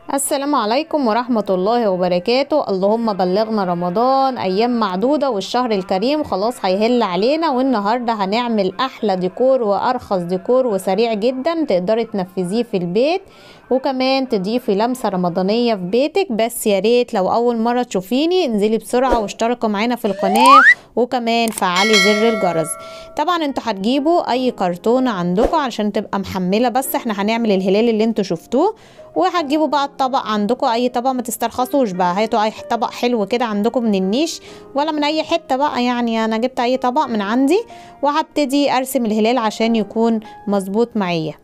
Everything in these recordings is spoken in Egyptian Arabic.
السلام عليكم ورحمة الله وبركاته اللهم بلغنا رمضان أيام معدودة والشهر الكريم خلاص هيهل علينا والنهاردة هنعمل أحلى ديكور وأرخص ديكور وسريع جدا تقدري تنفذيه في البيت وكمان تضيفي لمسة رمضانية في بيتك بس يا ريت لو أول مرة تشوفيني انزلي بسرعة واشتركوا معانا في القناة وكمان فعلي زر الجرس طبعا انتوا هتجيبوا أي كرتونة عندكم عشان تبقى محملة بس احنا هنعمل الهلال اللي انتوا شفتوه وهتجيبوا بقى الطبق عندكم اي طبق ما تسترخصوش بقى هاتوا اي طبق حلو كده عندكم من النيش ولا من اي حته بقى يعني انا جبت اي طبق من عندي وهبتدي ارسم الهلال عشان يكون مظبوط معايا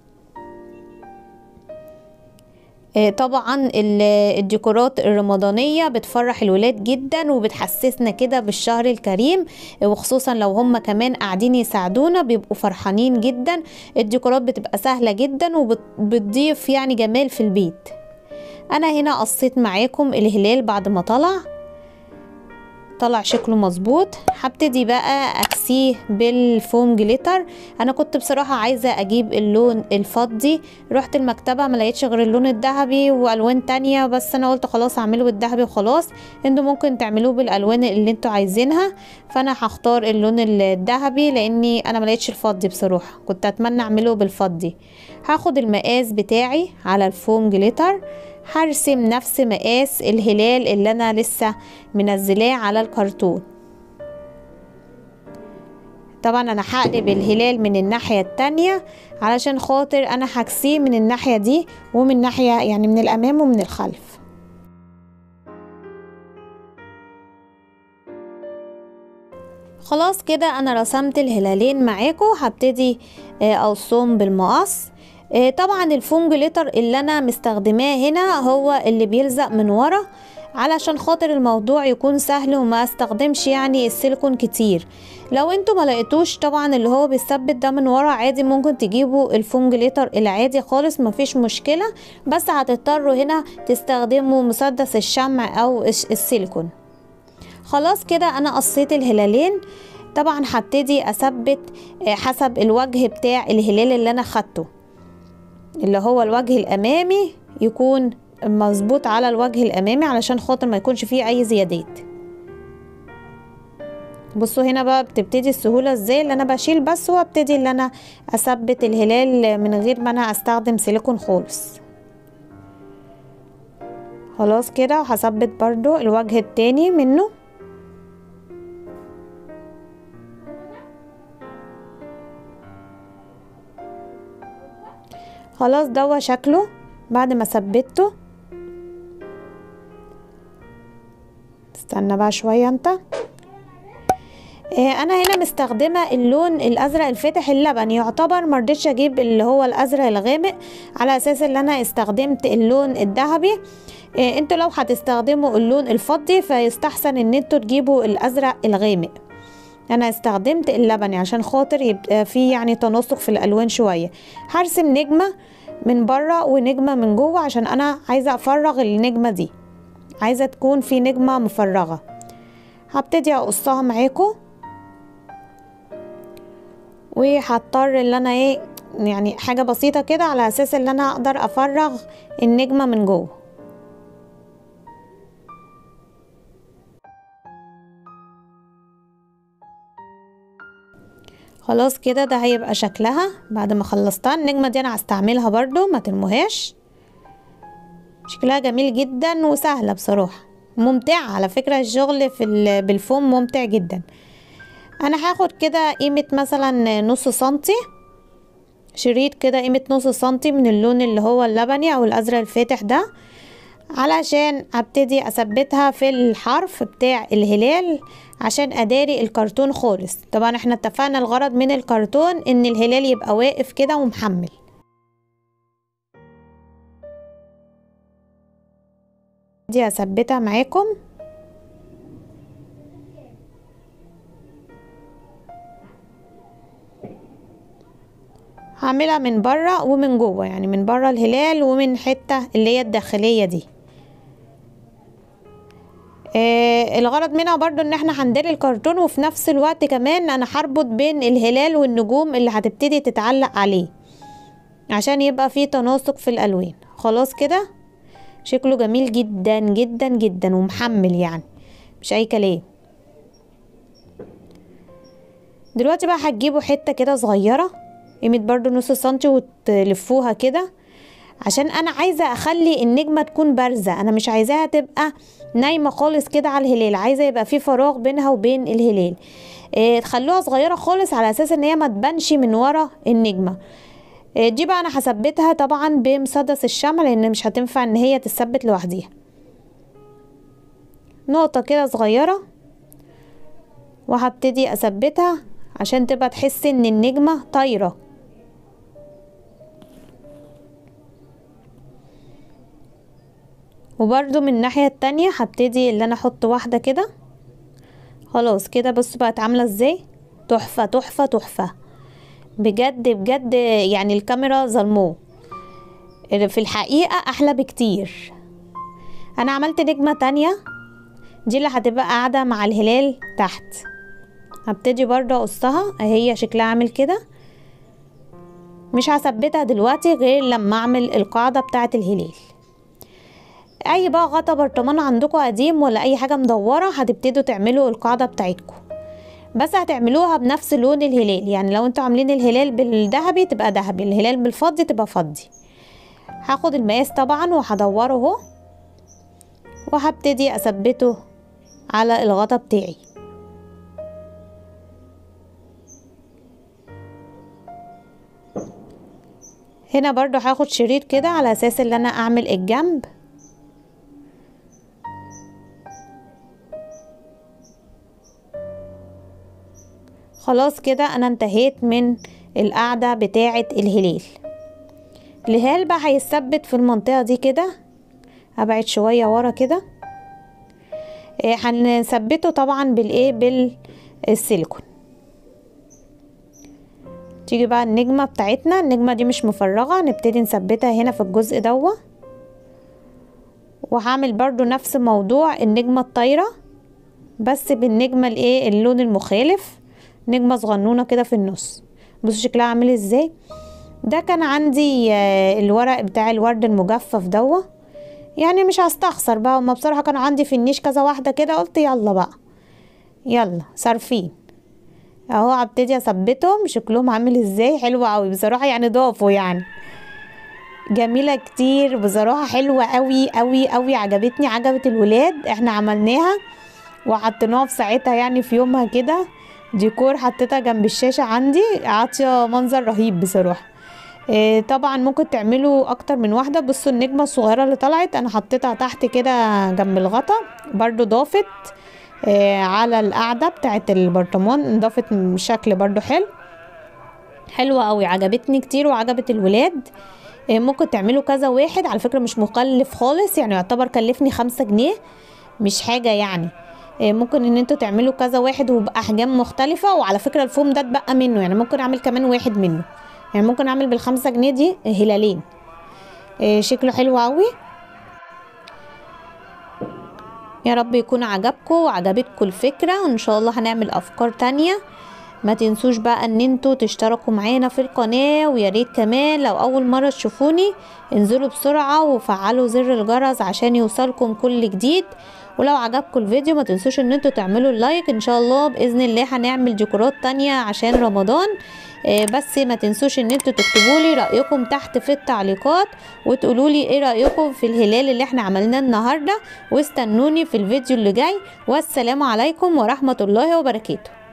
آه، طبعا ال- الديكورات الرمضانية بتفرح الولاد جدا وبتحسسنا كده بالشهر الكريم آه، وخصوصا لو هم كمان قاعدين يساعدونا بيبقوا فرحانين جدا الديكورات بتبقى سهلة جدا وبتضيف يعني جمال في البيت انا هنا قصيت معاكم الهلال بعد ما طلع طلع شكله مظبوط هبتدي بقى اكسيه بالفوم جليتر انا كنت بصراحة عايزة اجيب اللون الفضي رحت المكتبة ما لقيتش غير اللون الذهبي والوان تانية بس انا قلت خلاص اعمله بالذهبي وخلاص انتوا ممكن تعملوه بالالوان اللي انتوا عايزينها فانا هختار اللون الذهبي لاني انا ما لقيتش الفضي بصراحة كنت اتمنى اعمله بالفضي هاخد المقاس بتاعي على الفوم جليتر هرسم نفس مقاس الهلال اللي انا لسه منزلاه على الكرتون طبعا انا هقلب الهلال من الناحية التانية علشان خاطر انا هكسيه من الناحية دي ومن ناحية يعني من الامام ومن الخلف خلاص كده انا رسمت الهلالين معاكم هبتدي آه، اقصهم بالمقص آه، طبعا الفوم جليتر اللي انا مستخدماه هنا هو اللي بيلزق من ورا علشان خاطر الموضوع يكون سهل وما استخدمش يعني السيليكون كتير لو انتوا ما لقيتوش طبعا اللي هو بيثبت ده من ورا عادي ممكن تجيبوا الفوم جليتر العادي خالص مفيش مشكلة بس هتضطروا هنا تستخدموا مسدس الشمع او الش- السيليكون خلاص كده انا قصيت الهلالين طبعا هبتدي اثبت آه، حسب الوجه بتاع الهلال اللي انا خدته اللي هو الوجه الامامي يكون مظبوط على الوجه الامامي علشان خاطر ما يكونش فيه اي زيادات بصوا هنا بقى بتبتدي السهوله ازاي اللي انا بشيل بس وابتدي اللي انا اثبت الهلال من غير ما انا استخدم سيليكون خالص خلاص كده وهثبت برضو الوجه التاني منه خلاص دوا شكله بعد ما ثبته استنى بقى شوية انت آه، انا هنا مستخدمة اللون الازرق الفاتح اللبني يعتبر مرضتش اجيب اللي هو الازرق الغامق على اساس ان انا استخدمت اللون الذهبي آه، انتوا لو هتستخدموا اللون الفضي فيستحسن ان انتوا تجيبوا الازرق الغامق انا استخدمت اللبني عشان خاطر يبقى فيه يعني تناسق في الالوان شويه هرسم نجمه من بره ونجمه من جوه عشان انا عايزه افرغ النجمه دي عايزه تكون في نجمه مفرغه هبتدي اقصها معاكم وهضطر ان انا ايه يعني حاجه بسيطه كده على اساس ان انا اقدر افرغ النجمه من جوه خلاص كده ده هيبقى شكلها بعد ما خلصتها النجمة دي انا هستعملها برضو ما ترموهاش شكلها جميل جدا وسهلة بصراحة ممتعة على فكرة الشغل في ال- بالفوم ممتع جدا انا هاخد كده قيمة مثلا نص سنتي شريط كده قيمة نص سنتي من اللون اللي هو اللبني او الازرق الفاتح ده علشان ابتدي اثبتها في الحرف بتاع الهلال عشان اداري الكرتون خالص طبعا احنا اتفقنا الغرض من الكرتون ان الهلال يبقى واقف كده ومحمل دي اثبتها معاكم هعملها من بره ومن جوه يعني من بره الهلال ومن حته اللي هي الداخليه دي آه الغرض منها برضو ان احنا هندير الكرتون وفي نفس الوقت كمان انا هربط بين الهلال والنجوم اللي هتبتدي تتعلق عليه عشان يبقى فيه تناسق في الالوان خلاص كده شكله جميل جدا جدا جدا ومحمل يعني مش اي كلام دلوقتي بقى هتجيبوا حته كده صغيره قيمه برضو نص سنتي وتلفوها كده عشان انا عايزه اخلي النجمه تكون بارزه انا مش عايزاها تبقى نايمه خالص كده على الهلال عايزه يبقى في فراغ بينها وبين الهلال إيه تخلوها صغيره خالص على اساس ان هي ما تبانش من ورا النجمه إيه دي بقى انا هثبتها طبعا بمسدس الشمع لان مش هتنفع ان هي تثبت لوحديها نقطه كده صغيره وهبتدي اثبتها عشان تبقى تحس ان النجمه طايره وبرده من الناحية التانية هبتدي اللي انا احط واحدة كده خلاص كده بصوا بقت عاملة ازاي تحفة تحفة تحفة بجد بجد يعني الكاميرا ظلموه في الحقيقة احلى بكتير انا عملت نجمة تانية دي اللي هتبقى قاعدة مع الهلال تحت هبتدي برضه اقصها هي شكلها عامل كده مش هثبتها دلوقتي غير لما اعمل القاعدة بتاعة الهلال اي بقى غطا برطمان عندكم قديم ولا اي حاجه مدوره هتبتدوا تعملوا القاعده بتاعتكم بس هتعملوها بنفس لون الهلال يعني لو انتوا عاملين الهلال بالذهبي تبقى ذهبي الهلال بالفضي تبقى فضي هاخد المقاس طبعا وهدوره اهو وهبتدي اثبته على الغطا بتاعي هنا برضو هاخد شريط كده على اساس ان انا اعمل الجنب خلاص كده انا انتهيت من القاعدة بتاعة الهلال الهلال بقى هيثبت في المنطقة دي كده ابعد شوية ورا كده إيه هنثبته طبعا بالايه بالسيليكون تيجي بقى النجمة بتاعتنا النجمة دي مش مفرغة نبتدي نثبتها هنا في الجزء دوا وهعمل برضو نفس موضوع النجمة الطايرة بس بالنجمة الايه اللون المخالف نجمة صغنونة كده في النص بصوا شكلها عامل ازاي ده كان عندي الورق بتاع الورد المجفف دوا يعني مش هستخسر بقى هما بصراحة كانوا عندي في النيش كذا واحدة كده قلت يلا بقى يلا صارفين اهو هبتدي اثبتهم شكلهم عامل ازاي حلو قوي بصراحة يعني ضافوا يعني جميلة كتير بصراحة حلوة قوي قوي قوي عجبتني عجبت الولاد احنا عملناها وحطيناها في ساعتها يعني في يومها كده ديكور حطيتها جنب الشاشة عندي عاطية منظر رهيب بصراحة إيه طبعا ممكن تعملوا اكتر من واحدة بصوا النجمة الصغيرة اللي طلعت انا حطيتها تحت كده جنب الغطا برضو ضافت إيه على القاعدة بتاعت البرطمان ضافت شكل برضو حلو حلوة قوي عجبتني كتير وعجبت الولاد إيه ممكن تعملوا كذا واحد على فكرة مش مكلف خالص يعني يعتبر كلفني خمسة جنيه مش حاجة يعني ممكن ان انتوا تعملوا كذا واحد وباحجام مختلفه وعلى فكره الفوم ده اتبقى منه يعني ممكن اعمل كمان واحد منه يعني ممكن اعمل بالخمسة جنيه دي هلالين شكله حلو قوي يا رب يكون عجبكم وعجبتكم الفكره وان شاء الله هنعمل افكار تانية ما تنسوش بقى ان انتوا تشتركوا معانا في القناة ويا ريت كمان لو اول مرة تشوفوني انزلوا بسرعة وفعلوا زر الجرس عشان يوصلكم كل جديد ولو عجبكم الفيديو ما تنسوش ان انتوا تعملوا اللايك ان شاء الله باذن الله هنعمل ديكورات تانية عشان رمضان آه بس ما تنسوش ان انتوا تكتبوا لي رايكم تحت في التعليقات وتقولوا لي ايه رايكم في الهلال اللي احنا عملناه النهارده واستنوني في الفيديو اللي جاي والسلام عليكم ورحمه الله وبركاته